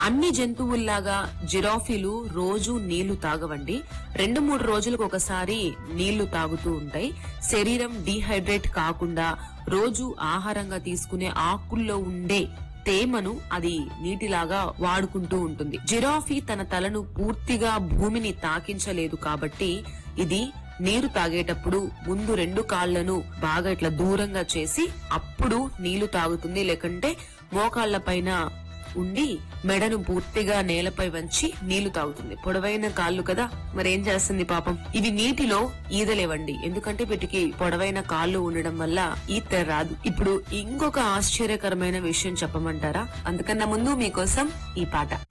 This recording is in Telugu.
అన్ని జంతువుల్లాగా జిరాఫీలు రోజు నీళ్లు తాగవండి రెండు మూడు రోజులకు ఒకసారి నీళ్లు తాగుతూ ఉంటాయి శరీరం డీహైడ్రేట్ కాకుండా రోజు ఆహారంగా తీసుకునే ఆకుల్లో ఉండే తేమను అది నీటిలాగా వాడుకుంటూ ఉంటుంది జిరాఫీ తన తలను పూర్తిగా భూమిని తాకించలేదు కాబట్టి ఇది నీరు తాగేటప్పుడు ముందు రెండు కాళ్లను బాగా ఇట్లా దూరంగా చేసి అప్పుడు నీళ్లు తాగుతుంది లేకంటే మోకాళ్ల పైన ఉండి మెడను పూర్తిగా నేలపై వంచి నీళ్లు తాగుతుంది పొడవైన కాళ్ళు కదా మరేం చేస్తుంది పాపం ఇవి నీటిలో ఈదలేవండి ఎందుకంటే వీటికి పొడవైన కాళ్ళు ఉండడం వల్ల ఈత రాదు ఇప్పుడు ఇంకొక ఆశ్చర్యకరమైన విషయం చెప్పమంటారా అందుకన్నా ముందు మీకోసం ఈ పాట